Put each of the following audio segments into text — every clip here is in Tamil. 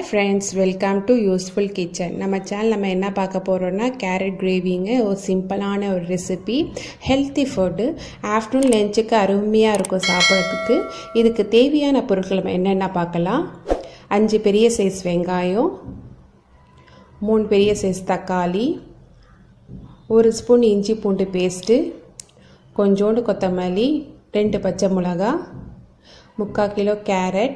friends welcome to useful kitchen நம்ம சேனல் நம்ம என்ன பார்க்க போகிறோம்னா கேரட் கிரேவிங்க ஒரு சிம்பிளான ஒரு ரெசிபி ஹெல்த்தி ஃபுட்டு ஆஃப்டர்நூன் லஞ்சுக்கு அருமையாக இருக்கும் சாப்பிட்றதுக்கு இதுக்கு தேவையான பொருட்கள் நம்ம என்னென்ன பார்க்கலாம் அஞ்சு பெரிய சைஸ் வெங்காயம் மூணு பெரிய சைஸ் தக்காளி ஒரு ஸ்பூன் இஞ்சி பூண்டு பேஸ்ட்டு கொஞ்சோண்டு கொத்தமல்லி ரெண்டு பச்சை மிளகா முக்கால் கிலோ கேரட்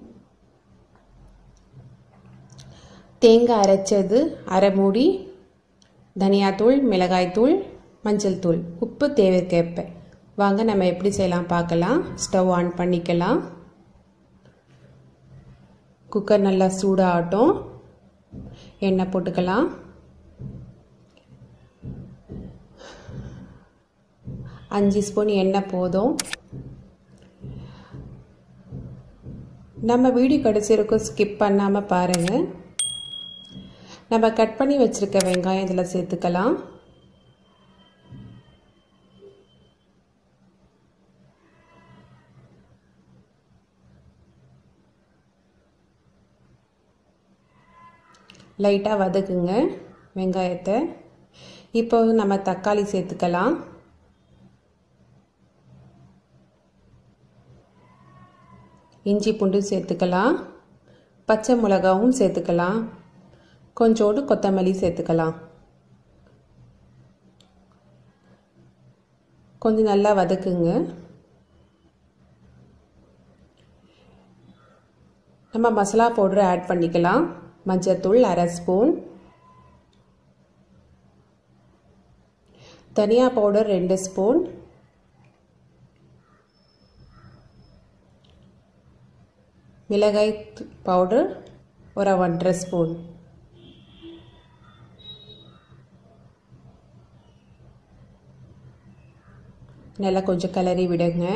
தேங்காய் அரைச்சது அரை மூடி தனியாத்தூள் மிளகாய்த்தூள் மஞ்சள் தூள் உப்பு தேவைக்கேற்ப வாங்க நம்ம எப்படி செய்யலாம் பார்க்கலாம் ஸ்டவ் ஆன் பண்ணிக்கலாம் குக்கர் நல்லா சூடாகட்டும் எண்ணெய் போட்டுக்கலாம் அஞ்சு ஸ்பூன் எண்ணெய் போதும் நம்ம வீடியோ கடைசிருக்கும் ஸ்கிப் பண்ணாமல் பாருங்கள் நம்ம கட் பண்ணி வச்சுருக்க வெங்காயம் இதில் சேர்த்துக்கலாம் லைட்டாக வதக்குங்க வெங்காயத்தை இப்போ நம்ம தக்காளி சேர்த்துக்கலாம் இஞ்சி பூண்டு சேர்த்துக்கலாம் பச்சை மிளகாவும் சேர்த்துக்கலாம் கொஞ்சோண்டு கொத்தமல்லி சேர்த்துக்கலாம் கொஞ்சம் நல்லா வதக்குங்க நம்ம மசாலா பவுடர் ஆட் பண்ணிக்கலாம் மஞ்சத்தூள் அரை ஸ்பூன் தனியா பவுடர் ரெண்டு ஸ்பூன் மிளகாய் பவுடர் ஒரு ஒன்றரை ஸ்பூன் நல்லா கொஞ்சம் கிளறி விடுங்க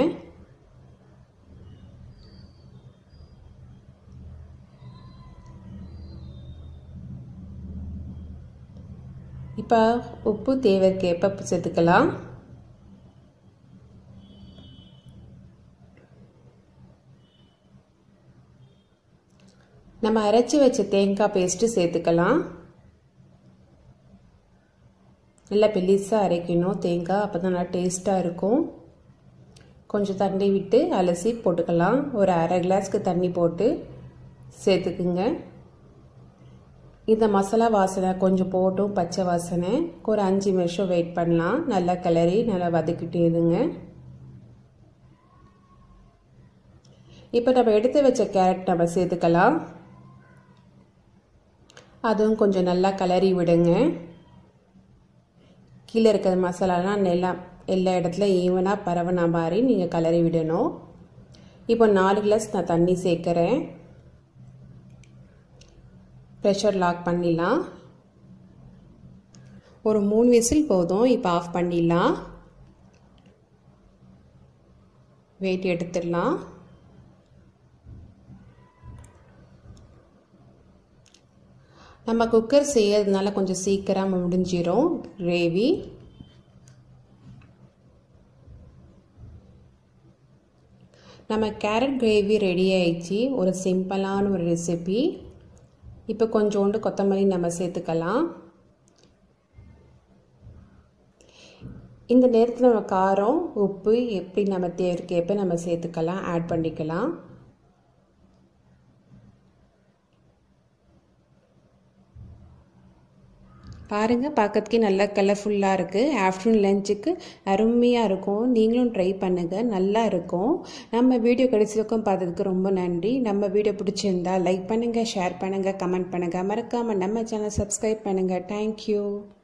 இப்போ உப்பு தேவைக்கேற்ப சேர்த்துக்கலாம் நம்ம அரைச்சி வச்ச தேங்காய் பேஸ்ட்டு சேர்த்துக்கலாம் நல்லா பெலிசாக அரைக்கணும் தேங்காய் அப்போ தான் நல்லா டேஸ்ட்டாக இருக்கும் கொஞ்சம் தண்ணி விட்டு அலசி போட்டுக்கலாம் ஒரு அரை கிளாஸ்க்கு தண்ணி போட்டு சேர்த்துக்குங்க இந்த மசாலா வாசனை கொஞ்சம் போட்டும் பச்சை வாசனை ஒரு அஞ்சு நிமிஷம் வெயிட் பண்ணலாம் நல்லா கிளறி நல்லா வதக்கிட்டு இருங்க இப்போ நம்ம எடுத்து வச்ச கேரட் நம்ம சேர்த்துக்கலாம் அதுவும் கொஞ்சம் நல்லா கிளறி விடுங்க கீழே இருக்கிற மசாலாலாம் நல்லா எல்லா இடத்துல ஈவனாக பரவனா மாதிரி நீங்கள் கலரி விடணும் இப்போ நாலு கிளாஸ் நான் தண்ணி சேர்க்குறேன் ப்ரெஷர் லாக் பண்ணிடலாம் ஒரு மூணு விசில் போதும் இப்போ ஆஃப் பண்ணிடலாம் வெயிட் எடுத்துடலாம் நம்ம குக்கர் செய்யறதுனால கொஞ்சம் சீக்கிரம் முடிஞ்சிடும் கிரேவி நம்ம கேரட் கிரேவி ரெடி ஆயிடுச்சு ஒரு சிம்பிளான ஒரு ரெசிபி இப்போ கொஞ்சோண்டு கொத்தமல்லி நம்ம சேர்த்துக்கலாம் இந்த நேரத்தில் நம்ம காரம் உப்பு எப்படி நம்ம தேவைக்கேற்ப நம்ம சேர்த்துக்கலாம் ஆட் பண்ணிக்கலாம் பாருங்கள் பார்க்கறதுக்கே நல்லா கலர்ஃபுல்லாக இருக்குது ஆஃப்டர்நூன் லஞ்சுக்கு அருமையாக இருக்கும் நீங்களும் ட்ரை பண்ணுங்கள் நல்லா இருக்கும் நம்ம வீடியோ கடைசிக்கும் பார்த்ததுக்கு ரொம்ப நன்றி நம்ம வீடியோ பிடிச்சிருந்தா லைக் பண்ணுங்கள் ஷேர் பண்ணுங்கள் கமெண்ட் பண்ணுங்கள் மறக்காமல் நம்ம சேனல் சப்ஸ்கிரைப் பண்ணுங்கள் தேங்க்யூ